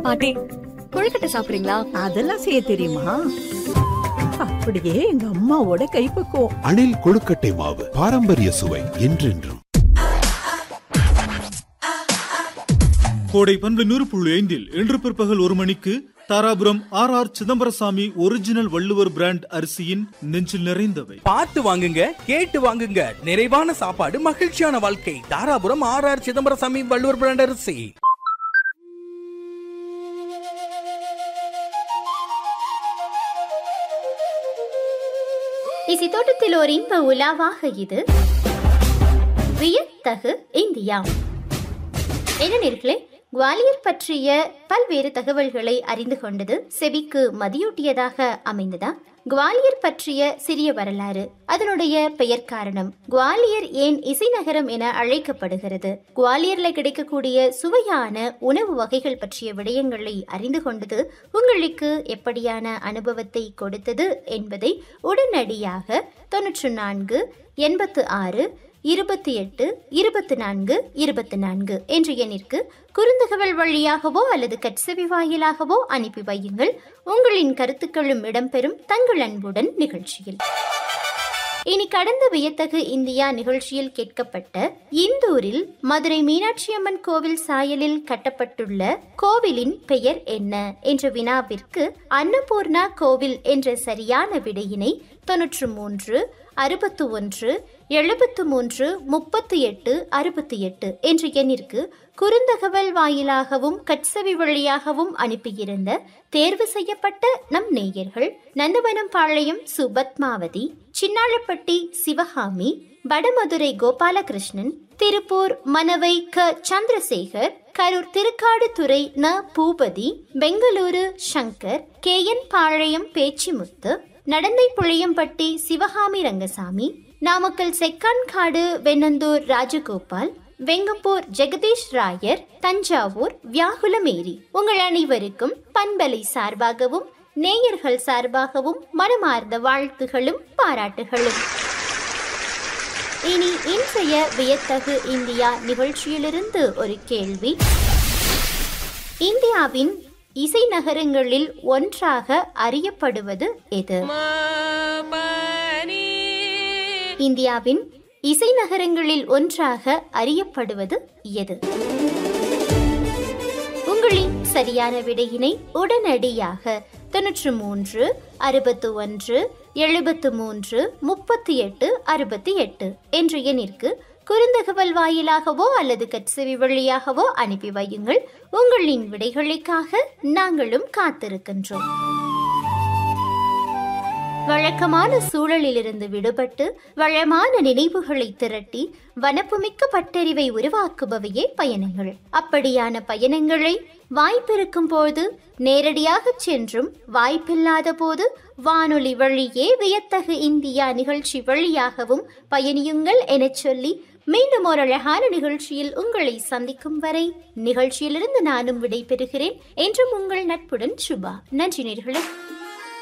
பாட்டி கொழுக்கட்டை சாப்பிடுறீங்களா அதெல்லாம் செய்ய தெரியுமா அப்படியே எங்க அம்மாவோட கைப்பக்குவம் அணில் கொழுக்கட்டை மாவு பாரம்பரிய சுவை என்றென்றும் கோடை பண்பு நூறு புள்ளி ஐந்தில் இன்று பிற்பகல் ஒரு மணிக்கு Dharapuram R R Chidambaraswamy original Valluvar brand அரிசியின் நெஞ்சில் நிறைந்தவை பார்த்து வாங்குங்க கேட்டு வாங்குங்க நிறைவான சாப்பாடு மகிழ்ச்சியான வாழ்க்கை Dharapuram R R Chidambaraswamy Valluvar brand அரிசி இசை தோட்டத்தில் ஒரு இன்ப உலாவாக இது வியத்தகு இந்தியா என்ன நேர்களே குவாலியர் பற்றிய பல்வேறு தகவல்களை அறிந்து கொண்டது செபிக்கு மதியூட்டியதாக அமைந்ததா குவாலியர் பற்றிய சிறிய வரலாறு அதனுடைய பெயர் காரணம் குவாலியர் ஏன் இசை நகரம் என அழைக்கப்படுகிறது குவாலியர்ல கிடைக்கக்கூடிய சுவையான உணவு வகைகள் பற்றிய விடயங்களை அறிந்து கொண்டது உங்களுக்கு எப்படியான அனுபவத்தை கொடுத்தது என்பதை உடனடியாக தொன்னூற்று நான்கு எண்பத்து ஆறு இருபத்தி எட்டு இருபத்தி நான்கு இருபத்தி நான்கு என்ற எண்ணிற்கு குறுந்தகவல் வழியாகவோ அல்லது கட்செவி வாயிலாகவோ அனுப்பி வையுங்கள் உங்களின் கருத்துக்களும் இடம்பெறும் தங்கள் அன்புடன் நிகழ்ச்சியில் இனி கடந்த வியத்தகு இந்தியா நிகழ்ச்சியில் கேட்கப்பட்ட இந்தூரில் மதுரை மீனாட்சி அம்மன் கோவில் சாயலில் கட்டப்பட்டுள்ள கோவிலின் பெயர் என்ன என்ற வினாவிற்கு அன்னபூர்ணா கோவில் என்ற சரியான விடையினை தொன்னூற்று மூன்று அறுபத்து ஒன்று எழுபத்து மூன்று முப்பத்தி எட்டு அறுபத்தி எட்டு என்ற எண்ணிற்கு குறுந்தகவல் வாயிலாகவும் கட்சவி வழியாகவும் அனுப்பியிருந்த தேர்வு செய்யப்பட்ட நம் நேயர்கள் நந்தவனம் பாளையம் சுபத்மாவதி சின்னாளப்பட்டி சிவகாமி வடமதுரை கோபாலகிருஷ்ணன் திருப்பூர் மனவை க சந்திரசேகர் கரூர் திருக்காடுதுறை ந பூபதி பெங்களூரு சங்கர் கே என் பாளையம் பேச்சிமுத்து நடந்தை புளியம்பட்டி சிவகாமி ரங்கசாமி நாமக்கல் செக்கான்காடு வெண்ணந்தூர் ராஜகோபால் வெங்கப்பூர் ஜெகதீஷ் ராயர் தஞ்சாவூர் வியாகுலமேரி உங்கள் அனைவருக்கும் பண்பலை சார்பாகவும் நேயர்கள் சார்பாகவும் மனமார்ந்த வாழ்த்துகளும் பாராட்டுகளும் இனி இன்றைய வியத்தகு இந்தியா நிகழ்ச்சியிலிருந்து ஒரு கேள்வி இந்தியாவின் இசை நகரங்களில் ஒன்றாக அறியப்படுவது எது இந்தியாவின் இசை நகரங்களில் ஒன்றாக அறியப்படுவது எது உங்களின் சரியான விடையினை உடனடியாக தொன்னூற்று மூன்று அறுபத்து ஒன்று எழுபத்து மூன்று முப்பத்தி எட்டு அறுபத்தி எட்டு என்ற எண்ணிற்கு குறுந்தகவல் வாயிலாகவோ அல்லது கட்செவி வழியாகவோ அனுப்பி வையுங்கள் உங்களின் விடைகளுக்காக நாங்களும் காத்திருக்கின்றோம் வழக்கமான சூழலிலிருந்து விடுபட்டு வளமான நினைவுகளை திரட்டி வனப்புமிக்க பட்டறிவை உருவாக்குபவையே பயணங்கள் அப்படியான பயணங்களை வாய்ப்பிருக்கும் போது நேரடியாக சென்றும் வாய்ப்பில்லாத போது வானொலி வழியே வியத்தகு இந்தியா நிகழ்ச்சி வழியாகவும் பயணியுங்கள் எனச் சொல்லி மீண்டும் ஒரு அழகான நிகழ்ச்சியில் உங்களை சந்திக்கும் வரை நிகழ்ச்சியிலிருந்து நானும் விடைபெறுகிறேன் என்றும் உங்கள் நட்புடன் சுபா நன்றி நேர்களே